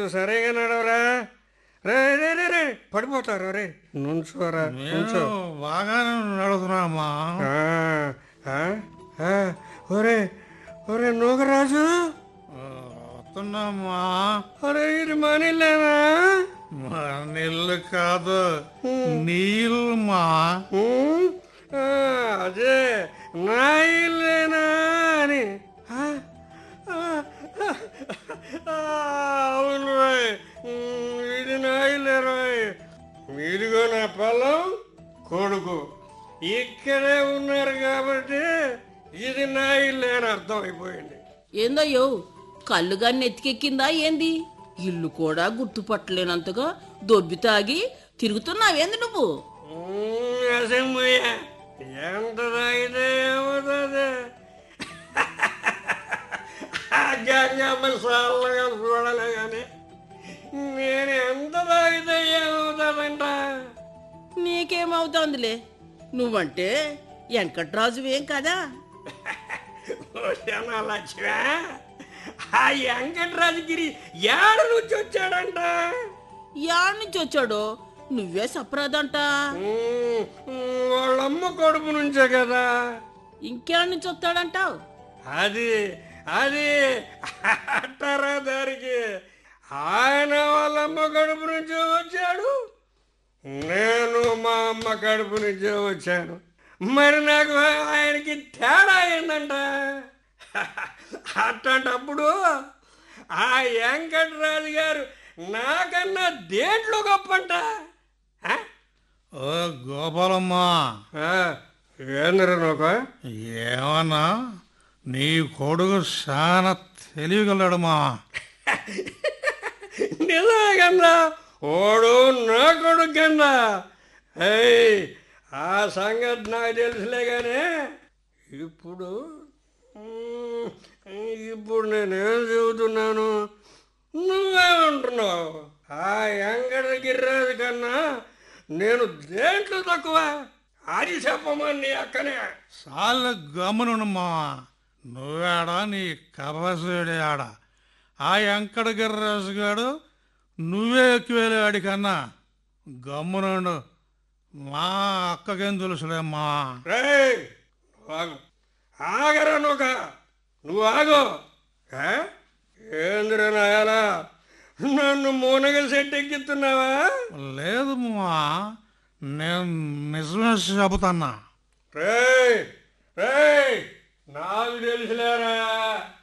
సరిగా నడవరా రే రే రే రే పడిపోతారు రే నుంచోరా నుంచో నేను బాగానే నడుతున్నామా ఆ, ఆ, ఆ, ఒరే ఒరే నూగరాజు వస్తున్నామా ఒరే ఇది మనీలేనా మా నీళ్ళు కాదు నీళ్ళమా ఉమ్, ఆ, అదే నా ఇల్లేనా అని ఆ, ఆ, ఆ, అవును రోయ్ ఉమ్, ఇది నా ఇల్లే రోయ్ మీదిగో నా పొలం కొడుకు ఇక్కడే ఉన్నారు కాబట్టి ఇది నా ఇల్లే అని అర్థమైపోయింది ఏందయ్యో కళ్ళుగా నెత్తికెక్కిందా ఏంది ఇల్లు కూడా గుర్తుపట్టలేనంతగా దొబ్బి తాగి తిరుగుతున్నావేంది నువ్వు ఉమ్, అసమ్మయ్య ఎంత తాగితే ఏమవుతుంది గంగమ్మ సాల్లగా చూడలే కానీ నేను ఎంత తాగితే ఏమవుతుందంట నీకేమవుతోందిలే నువ్వంటే వెంకట్రాజువేం కదా ఓషనా లక్ష్మ ఆ వెంకటరాజగిరి ఏడు నుంచి వచ్చాడంట యాడ్ నుంచి వచ్చాడో నువ్వే సప్రాదంట ఉమ్, ఉమ్, వాళ్ళమ్మ కడుపు నుంచే కదా ఇంకేడ నుంచి వస్తాడంటావు అది అది అట్టారా దారికి ఆయన వాళ్ళ అమ్మ కడుపు నుంచే వచ్చాడు నేను మా అమ్మ కడుపు నుంచే వచ్చాను మరి నాకు ఆయనకి తేడా ఏందంట అట్లాంటప్పుడు ఆ వెంకటరాజు గారు నాకన్నా దేంట్లో గొప్పంట ఆ? ఓ గోపాలమ్మా ఆ, ఏందిరా నోక ఏమన్నా నీ కొడుకు చాలా తెలియగలడమ్మా నిజమే కన్నా ఓడు నా కొడుకు కన్నా ఏయ్ ఆ సంగతి నాకు తెలుసులే కానీ ఇప్పుడు మ్, ఇప్పుడు నేనేం చెబుతున్నాను నువ్వేమంటున్నావు ఆ వెంకట గిర్రాజు కన్నా నేను దేంట్లో తక్కువ అది చెప్పమని నీ అక్కనే చాలా గమనుమ్మా నువ్వేడా నీ కబసుడే ఆడ ఆ వెంకట గిర్రాజు గాడు నువ్వే ఎక్కువేలేవాడి కన్నా గమ్మునుండు మా అక్కకేం తెలుసులేమ్మా రేయ్ నువ్వు ఆగు ఆగరా నొక నువ్వు ఆగు ఏ? ఏందిరా నాయాలా నన్ను మూనగ సెట్ ఎక్కిస్తున్నావా లేదు మా నేను నిజమే చెబుతున్నా రేయ్ రేయ్ నాకు తెలుసులేరా